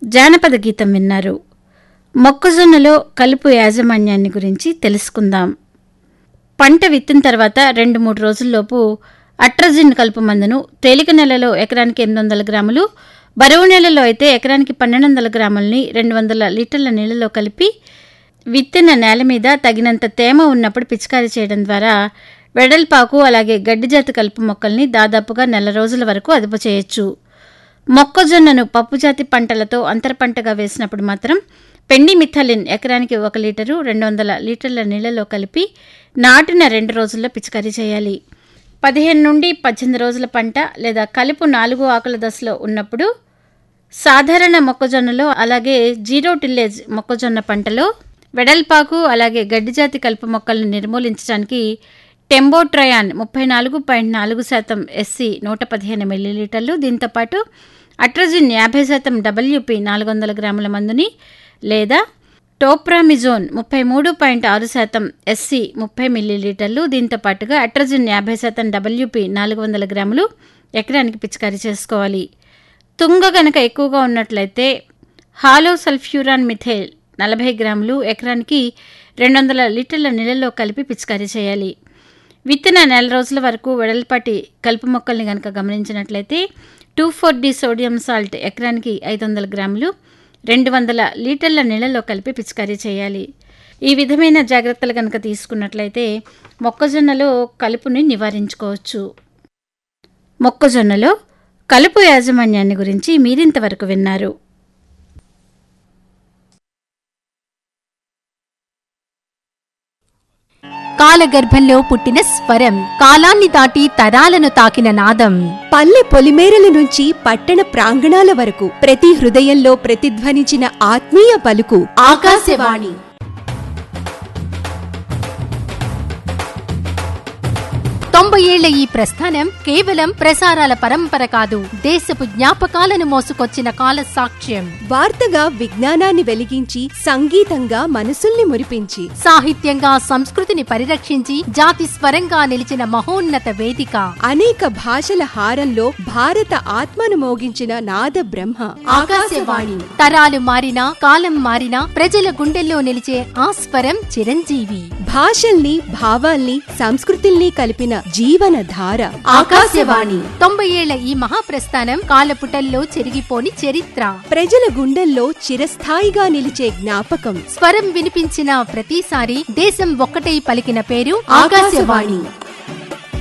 జానపద గీతం విన్నారు మొక్కజొన్నలో కలుపు యాజమాన్యాన్ని గురించి తెలుసుకుందాం పంట విత్తిన తర్వాత రెండు మూడు రోజుల్లోపు అట్రజిన్ కలుపు మందును తేలిక నెలలో ఎకరానికి ఎనిమిది వందల గ్రాములు బరువు నెలలో అయితే ఎకరానికి పన్నెండు వందల గ్రాములని రెండు వందల లీటర్ల నీళ్లలో కలిపి విత్తిన నేల మీద తగినంత తేమ ఉన్నప్పుడు పిచికారీ చేయడం ద్వారా వెడల్పాకు అలాగే గడ్డి జాతి కలుపు మొక్కల్ని దాదాపుగా నెల రోజుల వరకు అదుపు చేయొచ్చు మొక్కజొన్నను పప్పుజాతి పంటలతో అంతర పంటగా వేసినప్పుడు మాత్రం పెండి మిథలిన్ ఎకరానికి ఒక లీటరు రెండు వందల లీటర్ల నీళ్లలో కలిపి నాటిన రెండు రోజుల్లో పిచికారీ చేయాలి పదిహేను నుండి పద్దెనిమిది రోజుల పంట లేదా కలుపు నాలుగు ఆకుల దశలో ఉన్నప్పుడు సాధారణ మొక్కజొన్నలో అలాగే జీరో టిల్లేజ్ మొక్కజొన్న పంటలో వెడల్పాకు అలాగే గడ్డి జాతి కలుపు మొక్కలను నిర్మూలించడానికి టెంబోట్రయాన్ ముప్పై నాలుగు పాయింట్ నాలుగు శాతం ఎస్సీ నూట పదిహేను మిల్లీలీటర్లు దీంతోపాటు అట్రజిన్ యాభై శాతం డబ్ల్యూపి నాలుగు వందల గ్రాముల మందుని లేదా టోప్రామిజోన్ ముప్పై మూడు పాయింట్ ఆరు శాతం ఎస్సీ ముప్పై మిల్లీలీటర్లు దీంతో పాటుగా అట్రజిన్ యాభై శాతం డబ్ల్యూపి నాలుగు వందల గ్రాములు ఎకరానికి పిచికారీ చేసుకోవాలి తుంగ గనక ఎక్కువగా ఉన్నట్లయితే హాలో సల్ఫ్యూరాన్ మిథైల్ నలభై గ్రాములు ఎకరానికి రెండు వందల లీటర్ల నీళ్ళలో కలిపి పిచికారీ చేయాలి విత్తిన నెల రోజుల వరకు వెడల్పాటి కలుపు మొక్కల్ని కనుక గమనించినట్లయితే two four D sodium salt ఎకరానికి ఐదు వందల గ్రాములు రెండు వందల లీటర్ల నీళ్ళలో కలిపి పిచికారీ చేయాలి ఈ విధమైన జాగ్రత్తలు కనుక తీసుకున్నట్లయితే మొక్కజొన్నలో కలుపుని నివారించుకోవచ్చు మొక్కజొన్నలో కలుపు యాజమాన్యాన్ని గురించి మీరింతవరకు విన్నారు కాలగర్భంలో పుట్టిన స్వరం కాలాన్ని దాటి తరాలను తాకిన నాదం పల్లె పొలిమేరల నుంచి పట్టణ ప్రాంగణాల వరకు ప్రతి హృదయంలో ప్రతిధ్వనించిన ఆత్మీయ పలుకు ఆకాశవాణి తొంభై ఏళ్ల ఈ ప్రస్థానం కేవలం ప్రసారాల పరంపర కాదు దేశపు జ్ఞాపకాలను మోసుకొచ్చిన కాల సాక్ష్యం వార్తగా విజ్ఞానాన్ని వెలిగించి సంగీతంగా మనసుల్ని మురిపించి సాహిత్యంగా సంస్కృతిని పరిరక్షించి జాతి స్వరంగా నిలిచిన మహోన్నత వేదిక అనేక భాషల హారంలో భారత ఆత్మను మోగించిన నాద బ్రహ్మ ఆకాశవాణి తరాలు మారినా కాలం మారినా ప్రజల గుండెల్లో నిలిచే ఆ స్వరం చిరంజీవి భాషల్ని భావాల్ని సంస్కృతుల్ని కలిపిన జీవన ధార ఆకాశవాణి తొంభై ఏళ్ల ఈ మహాప్రస్థానం కాలపుటల్లో చెరిగిపోని చరిత్ర ప్రజల గుండెల్లో చిరస్థాయిగా నిలిచే జ్ఞాపకం స్వరం వినిపించిన ప్రతిసారి దేశం ఒక్కటై పలికిన పేరు ఆకాశవాణి